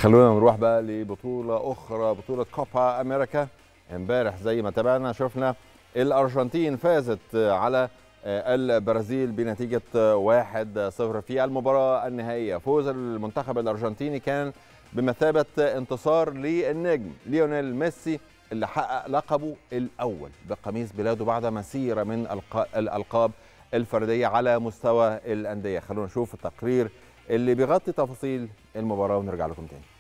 خلونا نروح بقى لبطولة أخرى بطولة كوبا أمريكا امبارح زي ما تابعنا شفنا الأرجنتين فازت على البرازيل بنتيجة 1-0 في المباراة النهائية فوز المنتخب الأرجنتيني كان بمثابة انتصار للنجم ليونيل ميسي اللي حقق لقبه الأول بقميص بلاده بعد مسيرة من الألقاب الفردية على مستوى الأندية خلونا نشوف التقرير اللي بيغطي تفاصيل المباراة ونرجع لكم تاني